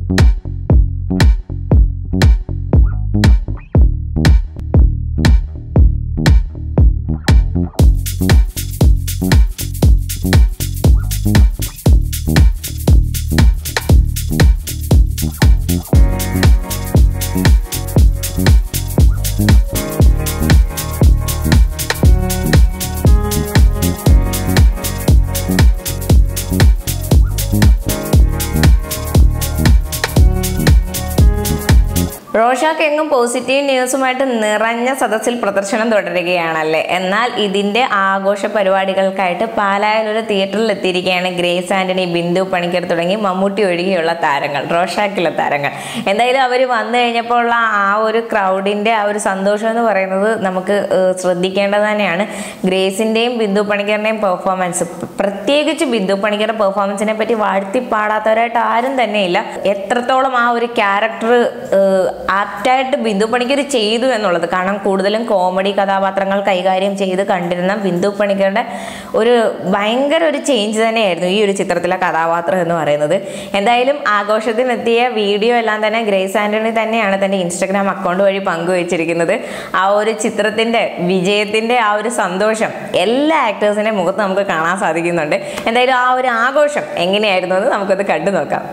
Rorschach എങ്ങും positive ന്യൂസുമായിട്ട് നിറഞ്ഞ സദസ്സിൽ പ്രദർശനം തുടരുകയാണല്ലേ എന്നാൽ ഇതിന്റെ ആഘോഷ പരിപാടികൾക്കായിട്ട് പാലായിൽ ഒരു തിയേറ്ററിൽ എത്തിയിരിക്കുകയാണ് ഗ്രേസ് ആന്റണി ബിന്ദു പണിക്കർ തുടങ്ങി മമ്മൂട്ടി ഒഴികെയുള്ള താരങ്ങൾ റോഷാക്കിലെ താരങ്ങൾ എന്തായാലും അവർ വന്നു കഴിഞ്ഞപ്പോൾ ഉള്ള ആ ഒരു ക്രൗഡിന്റെ ആ ഒരു സന്തോഷം എന്ന് പറയുന്നത് നമുക്ക് ഏഹ്, ശ്രദ്ധിക്കേണ്ടത് തന്നെയാണ് ഗ്രേസിന്റെയും ബിന്ദു പണിക്കറിന്റെയും പെർഫോമൻസ് പ്രത്യേകിച്ച് ബിന്ദു പണിക്കറുടെ പെർഫോമൻസിനെ പറ്റി വാഴ്ത്തി പാടാത്തവരായിട്ട് ആരും തന്നെയില്ല എത്രത്തോളം ആ ഒരു ക്യാരക്ടർ ആപ്റ്റായിട്ട് ബിന്ദു പണിക്കർ ചെയ്തു എന്നുള്ളത് കാരണം കൂടുതലും കോമഡി കഥാപാത്രങ്ങൾ കൈകാര്യം ചെയ്ത് കണ്ടിരുന്ന ബിന്ദു പണിക്കറുടെ ഒരു ഭയങ്കര ഒരു ചേഞ്ച് തന്നെയായിരുന്നു ഈ ഒരു ചിത്രത്തിലെ കഥാപാത്രം എന്ന് പറയുന്നത് എന്തായാലും ആഘോഷത്തിനെത്തിയ വീഡിയോ എല്ലാം തന്നെ ഗ്രേസ് ആന്റണി തന്നെയാണ് തന്റെ ഇൻസ്റ്റഗ്രാം അക്കൗണ്ട് വഴി പങ്കുവച്ചിരിക്കുന്നത് ആ ഒരു ചിത്രത്തിന്റെ വിജയത്തിന്റെ ആ ഒരു സന്തോഷം എല്ലാ ആക്ടേഴ്സിന്റെ മുഖത്ത് നമുക്ക് കാണാൻ സാധിക്കുന്നുണ്ട് എന്തായാലും ആ ഒരു ആഘോഷം എങ്ങനെയായിരുന്നു എന്ന് നമുക്കത് കണ്ടു നോക്കാം